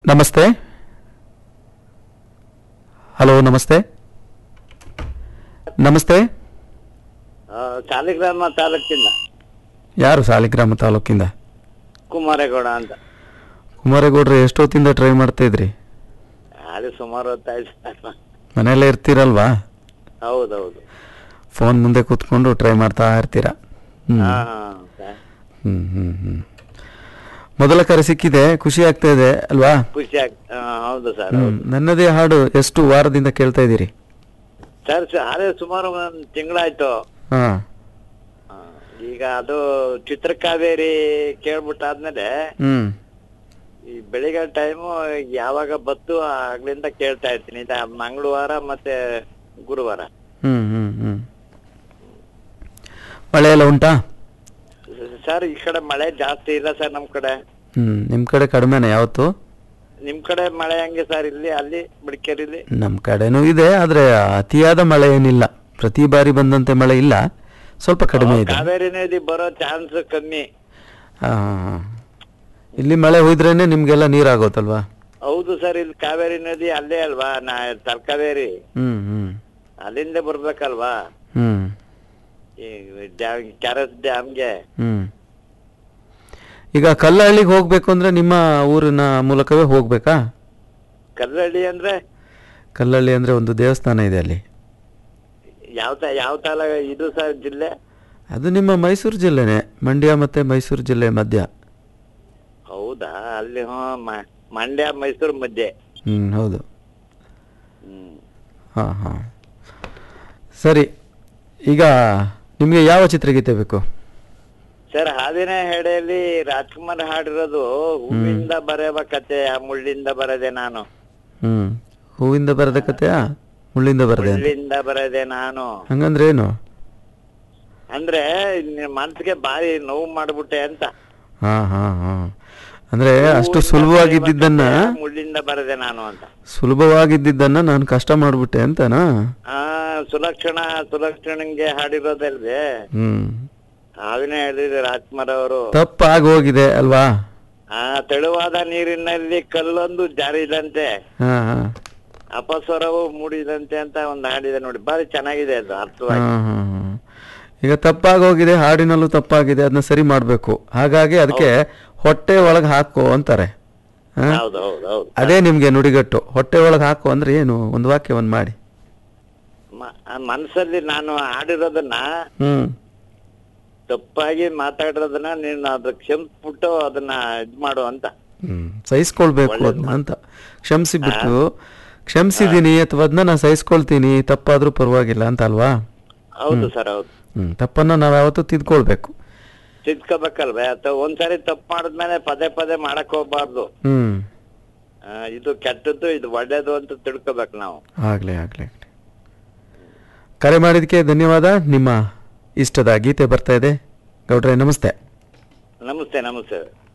ನಮಸ್ತೆ ಹಲೋ ನಮಸ್ತೆ ನಮಸ್ತೆ ಆ, ಸಾಲಿಗ್ರಾಮ ತಾಲೂಕಿಂದ ಯಾರು ಸಾಲಿಗ್ರಾಮ ತಾಲೂಕಿಂದ ಕುಮಾರೇಗೌಡ ಅಂತ ಕುಮಾರೇಗೌಡ್ರು ಎಷ್ಟೊತ್ತಿಂದ ಟ್ರೈ ಮಾಡ್ತಾ ಇದ್ರಿ ಅದು ಸುಮಾರು ಹೊತ್ತಾಯ್ತು ಸರ್. ಮನೆಯಲ್ಲೇ ಇರ್ತೀರಲ್ವಾ ಹೌದೌದು ಫೋನ್ ಮುಂದೆ ಕೂತ್ಕೊಂಡು ಟ್ರೈ ಮಾಡ್ತಾ ಇರ್ತೀರಾ ಹ್ಮ್ ಹಾ ಹಾ ಸರ್. ಹ್ಮ್ ಹ್ಮ್ ಹ್ಮ್ ಮೊದಲ ಕರೆ ಸಿಕ್ಕಿದೆ ಖುಷಿ ಆಗ್ತಾ ಇದೆ ಅಲ್ವಾ ಖುಷಿ ಆಗ್ ಆ, ಹೌದು ಸರ್ ಹ್ಮ್ ಹೌದು ನನ್ನದೇ ಹಾಡು ಎಷ್ಟು ವಾರದಿಂದ ಕೇಳ್ತಾ ಇದ್ದೀರಿ ಸರ್ ಸ- ಅದೇ ಸುಮಾರು ಒಂದು ತಿಂಗಳಾಯ್ತು ಹಾ ಆ, ಈಗ ಅದು ಚಿತ್ರಕಾವೇರಿ ಕೇಳ್ಬಿಟ್ಟಾದ್ಮೇಲೆ ಹ್ಮ್ ಈ ಬೆಳಿಗ್ಗೆ ಟೈಮು ಯಾವಾಗ ಬತ್ತು ಆಗ್ಲಿಂದ ಕೇಳ್ತಾ ಇರ್ತೀನಿ ಇದು ಮಂಗಳವಾರ ಮತ್ತೆ ಗುರುವಾರ ಹ್ಮ್ ಹ್ಮ್ ಹ್ಮ್ ಮಳೆ ಎಲ್ಲ ಉಂಟಾ ಸರ್ ಈ ಕಡೆ ಮಳೆ ಜಾಸ್ತಿ ಇಲ್ಲ ಸರ್ ನಮ್ ಕಡೆ ಹ್ಮ್ ನಿಮ್ ಕಡೆ ಕಡಿಮೆನೆ ಯಾವತ್ತು ನಿಮ್ ಕಡೆ ಮಳೆ ಹಂಗೆ ಸರ್ ಇಲ್ಲಿ ಅಲ್ಲಿ ಮಡಿಕೇರಿಲಿ ನಮ್ ಕಡೆನೂ ಇದೆ ಆದ್ರೆ ಅತಿಯಾದ ಮಳೆ ಏನಿಲ್ಲ ಪ್ರತಿ ಬಾರಿ ಬಂದಂತೆ ಮಳೆ ಇಲ್ಲ ಸ್ವಲ್ಪ ಕಡಿಮೆ ಇದೆ ಕಾವೇರಿ ನದಿ ಬರೋ ಚಾನ್ಸ್ ಕಮ್ಮಿ ಹಾ ಹಾ, ಹಾ. ಇಲ್ಲಿ ಮಳೆ ಹೋಯ್ದ್ರೇನೆ ನಿಮ್ಗೆಲ್ಲ ನೀರಾಗೋತಲ್ವಾ ಹೌದು ಸರ್ ಇಲ್ಲಿ ಕಾವೇರಿ ನದಿ ಅಲ್ಲೇ ಅಲ್ವಾ ನಾ ತಲಕಾವೇರಿ ಹ್ಮ್ ಹ್ಮ್ ಅಲ್ಲಿಂದ ಬರ್ಬೇಕಲ್ವಾ ಹ್ಮ್ ಈ ಡ್ಯಾಮ್ ಕ್ಯಾರಸ್ ಡ್ಯಾಮ್ಗೆ ಹ್ಮ್ ಈಗ ಕಲ್ಲಹಳ್ಳಿಗೆ ಹೋಗ್ಬೇಕು ಅಂದ್ರೆ ನಿಮ್ಮ ಊರಿನ ಮೂಲಕವೇ ಹೋಗ್ಬೇಕಾ ಕಲ್ಲಳ್ಳಿ ಅಂದ್ರೆ ಕಲ್ಲಹಳ್ಳಿ ಅಂದ್ರೆ ಒಂದು ದೇವಸ್ಥಾನ ಇದೆ ಅಲ್ಲಿ ಯಾವ ತ ಯಾವ ತಾಲ ಇದು ಸರ್ ಜಿಲ್ಲೆ ಅದು ನಿಮ್ಮ ಮೈಸೂರು ಜಿಲ್ಲೆನೆ ಮಂಡ್ಯ ಮತ್ತೆ ಮೈಸೂರು ಜಿಲ್ಲೆ ಮಧ್ಯ ಹೌದಾ ಅಲ್ಲಿ ಹ್ಞೂ ಮ- ಮಂಡ್ಯ ಮೈಸೂರು ಮಧ್ಯೆ ಹ್ಮ್ ಹೌದು ಹ್ಮ್ ಹಾ ಹಾ ಸರಿ ಈಗ ನಿಮಗೆ ಯಾವ ಚಿತ್ರಗೀತೆ ಬೇಕು ಸರ್ ಹಾದಿನ ಹೆಡೆಯಲ್ಲಿ ರಾಜ್ಕುಮಾರ್ ಹಾಡಿರೋದು ಹೂವಿಂದ ಬರೆಯುವ ಕತೆ ಆ ಮುಳ್ಳಿಂದ ಬರದೆ ನಾನು ಹ್ಮ್ ಹೂವಿಂದ ಬರದ ಕತೆಯಾ ಮುಳ್ಳಿಂದ ಬರದೆ ಅಂತ ಮುಳ್ಳಿಂದ ಬರದೆ ನಾನು ಹಂಗಂದ್ರೆ ಏನು ಅಂದ್ರೆ ನಿನ್ ಮನ್ಸಿಗೆ ಭಾರಿ ನೋವು ಮಾಡ್ಬಿಟ್ಟೆ ಅಂತ ಹಾ ಹಾ ಹಾ ಅಂದ್ರೆ ಅಷ್ಟು ಸುಲಭವಾಗಿದ್ದನ್ನ ಮುಳ್ಳಿಂದ ಬರದೆ ನಾನು ಅಂತ ಸುಲಭವಾಗಿದ್ದನ್ನ ನಾನು ಕಷ್ಟ ಮಾಡ್ಬಿಟ್ಟೆ ಅಂತನಾ ಆ ಸುಲಕ್ಷಣ ಸುಲಕ್ಷಣಂಗೆ ಹಾಡಿರೋದಲ್ವೇ ಹ್ಮ್ ಹಾವಿನ ಹೇಳಿದ್ರೆ ರಾಜ್ಕುಮಾರ್ ಅವರು ತಪ್ಪಾಗಿ ಹೋಗಿದೆ ಅಲ್ವಾ ಆ ತೆಳುವಾದ ನೀರಿನಲ್ಲಿ ಕಲ್ಲೊಂದು ಜಾರಿದಂತೆ ಹಾ ಹಾ ಅಪಸ್ವರವು ಮೂಡಿದಂತೆ ಅಂತ ಒಂದು ಹಾಡಿದೆ ನೋಡಿ ಬಾರಿ ಚೆನ್ನಾಗಿದೆ ಅದು ಹಾ ಅರ್ಥವಾಗಿ ಹಾ ಹಾ. ಈಗ ತಪ್ಪಾಗಿ ಹೋಗಿದೆ ಹಾಡಿನಲ್ಲೂ ತಪ್ಪಾಗಿದೆ ಅದನ್ನ ಸರಿ ಮಾಡ್ಬೇಕು ಹಾಗಾಗಿ ಅದಕ್ಕೆ ಹೊಟ್ಟೆ ಒಳಗೆ ಹಾಕು ಅಂತಾರೆ ಹಾ? ಹೌದು ಹೌದು ಹೌದು ಅದೇ ನಿಮ್ಗೆ ನುಡಿಗಟ್ಟು ಹೊಟ್ಟೆ ಒಳಗೆ ಹಾಕು ಅಂದ್ರೆ ಏನು ಒಂದು ವಾಕ್ಯವನ್ನ ಮಾಡಿ ಮ- ಆ ಮನ್ಸಲ್ಲಿ ನಾನು ಆಡಿರೋದನ್ನ ಹ್ಮ್ ತಪ್ಪಾಗಿ ಮಾತಾಡಿರೋದನ್ನ ನೀನು ಅದು ಕ್ಷಮಿಸ್ಬಿಟ್ಟು ಅದನ್ನ ಇದ್ ಮಾಡು ಅಂತ ಹ್ಮ್ ಸಹಿಸ್ಕೊಳ್ಬೇಕು ಅದನ್ನ ಅಂತ ಕ್ಷಮಿಸಿ ಬಿಟ್ಟು ಕ್ಷಮಿಸಿದೀನಿ ಅಥವಾ ಅದನ್ನ ನಾನು ಸಹಿಸ್ಕೊಳ್ತೀನಿ ತಪ್ಪಾದ್ರೂ ಪರವಾಗಿಲ್ಲ ಅಂತ ಅಲ್ವಾ ಹೌದು ಸರ್ ಹೌದು ಹ್ಮ್ ತಪ್ಪನ್ನ ನಾವ್ ಯಾವತ್ತೂ ತಿದ್ಕೊಳ್ಬೇಕು ತಿದ್ಕೋಬೇಕಲ್ವೇ ಅಥವಾ ಒಂದ್ಸರಿ ತಪ್ಪು ಮಾಡಿದ್ಮೇಲೆ ಪದೇ ಪದೇ ಮಾಡಕ್ ಹೋಗ್ಬಾರ್ದು ಹ್ಮ್ ಆ, ಇದು ಕೆಟ್ಟದ್ದು ಇದು ಒಳ್ಳೇದು ಅಂತ ತಿಳ್ಕೊಬೇಕು ನಾವು ಆಗ್ಲಿ ಆಗ್ಲಿ ಆಗ್ಲಿ ಕರೆ ಮಾಡಿದಕ್ಕೆ ಧನ್ಯವಾದ ನಿಮ್ಮ ಇಷ್ಟದ ಗೀತೆ ಬರ್ತಾ ಇದೆ ಗೌಡ್ರೆ ನಮಸ್ತೆ ನಮಸ್ತೆ ನಮಸ್ತೆ